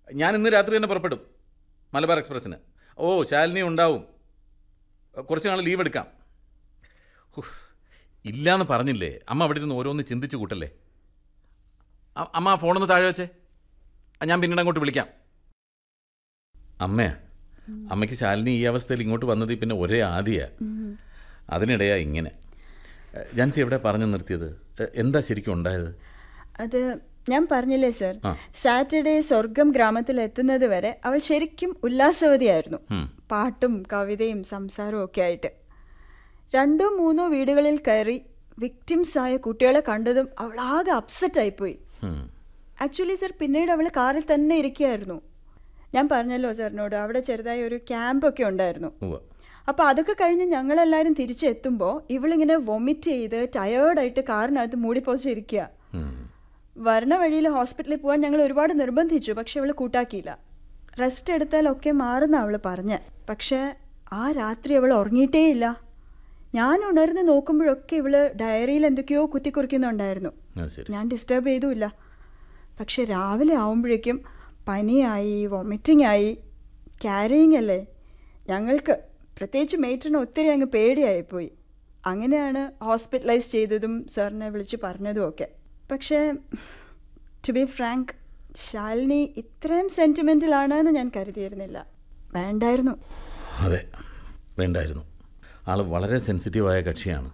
ഞാൻ ഇന്ന് രാത്രി തന്നെ പുറപ്പെടും മലബാർ എക്സ്പ്രസ്സിന് ഓ ശാലിനി ഉണ്ടാവും കുറച്ച് നാൾ ലീവ് എടുക്കാം ഹും, ഇല്ലാന്ന് പറഞ്ഞില്ലേ അമ്മ അവിടെ ഇരുന്ന് ഓരോന്ന് ചിന്തിച്ച് കൂട്ടല്ലേ അ- അമ്മ ആ ഫോണൊന്ന് താഴെ വെച്ചേ ആ, ഞാൻ പിന്നീട് അങ്ങോട്ട് വിളിക്കാം അമ്മയാ അമ്മയ്ക്ക് ശാലിനി ഈ അവസ്ഥയിൽ ഇങ്ങോട്ട് വന്നത് പിന്നെ ഒരേ ആദിയാ അതിനിടെയാ ഇങ്ങനെ എ, ജാൻസി എവിടെ പറഞ്ഞു നിർത്തിയത് എ, എന്താ ശരിക്കും ഉണ്ടായത് അത് ഞാൻ പറഞ്ഞില്ലേ സർ ആ. സാറ്റർഡേ സ്വർഗം ഗ്രാമത്തിൽ എത്തുന്നത് വരെ അവൾ ശരിക്കും ഉല്ലാസവതിയായിരുന്നു ഉം. പാട്ടും കവിതയും സംസാരവും ഒക്കെ ആയിട്ട് രണ്ടോ മൂന്നോ വീടുകളിൽ കയറി വിക്ടിംസ് ആയ കുട്ടികളെ കണ്ടതും അവൾ ആകെ അപ്സെറ്റ് ആയിപ്പോയി ഉം. ആക്ച്വലി സർ പിന്നീട് അവൾ കാറിൽ തന്നെ ഇരിക്കുകയായിരുന്നു ഞാൻ പറഞ്ഞല്ലോ സാറിനോട് അവിടെ ചെറുതായി ഒരു ക്യാമ്പൊക്കെ ഉണ്ടായിരുന്നു ഉവ്വ. അപ്പോൾ അതൊക്കെ കഴിഞ്ഞ് ഞങ്ങളെല്ലാവരും തിരിച്ചെത്തുമ്പോൾ ഇവളിങ്ങനെ വൊമിറ്റ് ചെയ്ത് ടയേർഡായിട്ട് കാറിനകത്ത് മൂടിപ്പോച്ചിരിക്കുക ഉം. വരണ വഴിയിൽ ഹോസ്പിറ്റലിൽ പോകാൻ ഞങ്ങൾ ഒരുപാട് നിർബന്ധിച്ചു പക്ഷെ അവൾ കൂട്ടാക്കിയില്ല റെസ്റ്റ് എടുത്താലൊക്കെ മാറുന്ന അവൾ പറഞ്ഞ് പക്ഷേ ആ രാത്രി അവൾ ഉറങ്ങിയിട്ടേയില്ല ഞാൻ ഉണർന്ന് നോക്കുമ്പോഴൊക്കെ ഇവള് ഡയറിയിൽ എന്തൊക്കെയോ കുത്തിക്കുറിക്കുന്നുണ്ടായിരുന്നു അത് ശരി ഞാൻ ഡിസ്റ്റർബ് ചെയ്തുമില്ല പക്ഷെ രാവിലെ ആവുമ്പോഴേക്കും പനിയായി വൊമിറ്റിംഗ് ആയി ക്യാരിയിങ് അല്ലേ ഞങ്ങൾക്ക് പ്രത്യേകിച്ച് മേറ്ററിന് ഒത്തിരി അങ്ങ് പേടിയായിപ്പോയി അങ്ങനെയാണ് ഹോസ്പിറ്റലൈസ് ചെയ്തതും സാറിനെ വിളിച്ച് പറഞ്ഞതും ഒക്കെ പക്ഷേ ടു ബി ഫ്രാങ്ക് ശാലിനി ഇത്രയും സെൻറ്റിമെൻറ്റിലാണ് എന്ന് ഞാൻ കരുതിയിരുന്നില്ല വേണ്ടായിരുന്നു അതെ വേണ്ടായിരുന്നു ആൾ വളരെ സെൻസിറ്റീവായ കക്ഷിയാണ്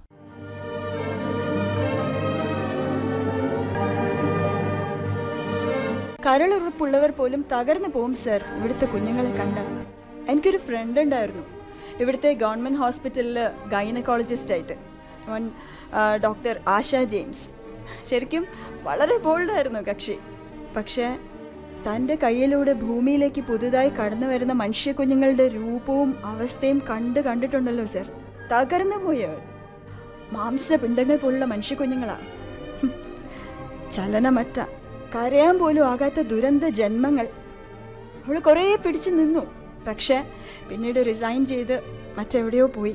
കരളുറപ്പുള്ളവർ പോലും തകർന്നു പോവും സർ ഇവിടുത്തെ കുഞ്ഞുങ്ങളെ കണ്ട എനിക്കൊരു ഫ്രണ്ട് ഉണ്ടായിരുന്നു ഇവിടുത്തെ ഗവൺമെൻറ് ഹോസ്പിറ്റലിൽ ഗൈനക്കോളജിസ്റ്റ് ആയിട്ട് അവൻ ഡോക്ടർ ആശ ജെയിംസ് ശരിക്കും വളരെ ബോൾഡായിരുന്നു കക്ഷി പക്ഷേ തൻ്റെ കയ്യിലൂടെ ഭൂമിയിലേക്ക് പുതുതായി കടന്നു വരുന്ന മനുഷ്യ കുഞ്ഞുങ്ങളുടെ രൂപവും അവസ്ഥയും കണ്ട് കണ്ടിട്ടുണ്ടല്ലോ സർ തകർന്നു പോയവർ മാംസപിണ്ഡങ്ങൾ പോലുള്ള മനുഷ്യ കുഞ്ഞുങ്ങളാണ് ചലനമറ്റ കരയാൻ പോലും ആകാത്ത ദുരന്ത ജന്മങ്ങൾ അവൾ കുറേ പിടിച്ചു നിന്നു പക്ഷെ പിന്നീട് റിസൈൻ ചെയ്ത് മറ്റെവിടെയോ പോയി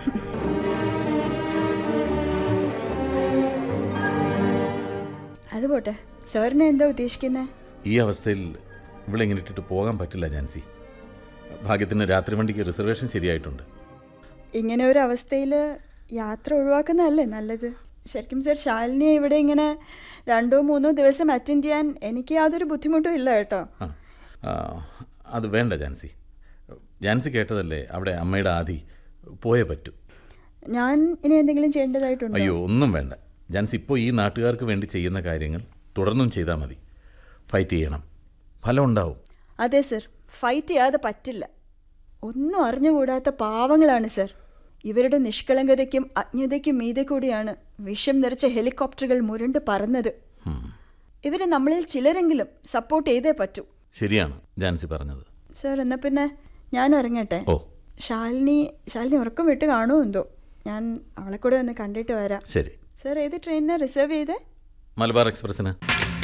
അത് പോട്ടെ സാറിനെ എന്താ ഉദ്ദേശിക്കുന്നത് ഈ അവസ്ഥയിൽ ഇവിടെ ഇങ്ങനെ ഇട്ടിട്ട് പോകാൻ പറ്റില്ല ജാൻസി ഭാഗ്യത്തിന് രാത്രി വണ്ടിക്ക് റിസർവേഷൻ ശരിയായിട്ടുണ്ട് ഇങ്ങനെ ഒരു അവസ്ഥയിൽ യാത്ര ഒഴിവാക്കുന്നതല്ലേ നല്ലത് ശരിക്കും സർ ശാലിനിയെ ഇവിടെ ഇങ്ങനെ രണ്ടോ മൂന്നോ ദിവസം അറ്റൻഡ് ചെയ്യാൻ എനിക്ക് യാതൊരു ബുദ്ധിമുട്ടും ഇല്ല കേട്ടോ ആ ആ, അത് വേണ്ട ജാൻസി ജാൻസി കേട്ടതല്ലേ അവിടെ അമ്മയുടെ ആദി പോയേ പറ്റൂ ഞാൻ ഇനി എന്തെങ്കിലും ചെയ്യേണ്ടതായിട്ടുണ്ടോ അയ്യോ ഒന്നും വേണ്ട ജാൻസി ഇപ്പോൾ ഈ നാട്ടുകാർക്ക് വേണ്ടി ചെയ്യുന്ന കാര്യങ്ങൾ തുടർന്നും ചെയ്താൽ മതി ഫൈറ്റ് ചെയ്യണം ഫലം ഉണ്ടാവും അതെ സർ ഫൈറ്റ് ചെയ്യാതെ പറ്റില്ല ഒന്നും അറിഞ്ഞുകൂടാത്ത പാവങ്ങളാണ് സർ ഇവരുടെ നിഷ്കളങ്കതയ്ക്കും അജ്ഞതയ്ക്കും മീതെ കൂടിയാണ് വിഷം നിറച്ച ഹെലികോപ്റ്ററുകൾ മുരണ്ട് പറന്നത് ഉം. ഇവരെ നമ്മളിൽ ചിലരെങ്കിലും സപ്പോർട്ട് ചെയ്തേ പറ്റൂ ശരിയാണ് ജാൻസി പറഞ്ഞത് സർ എന്നാ പിന്നെ ഞാൻ ഇറങ്ങട്ടെ ഓ ശാലിനി ശാലിനി ഉറക്കം വിട്ട് കാണുമോ എന്തോ ഞാൻ അവളെ കൂടെ ഒന്ന് കണ്ടിട്ട് വരാം ശരി സർ ഏത് ട്രെയിനിനാണ് റിസർവ് ചെയ്തേ മലബാർ എക്സ്പ്രസ്സിന്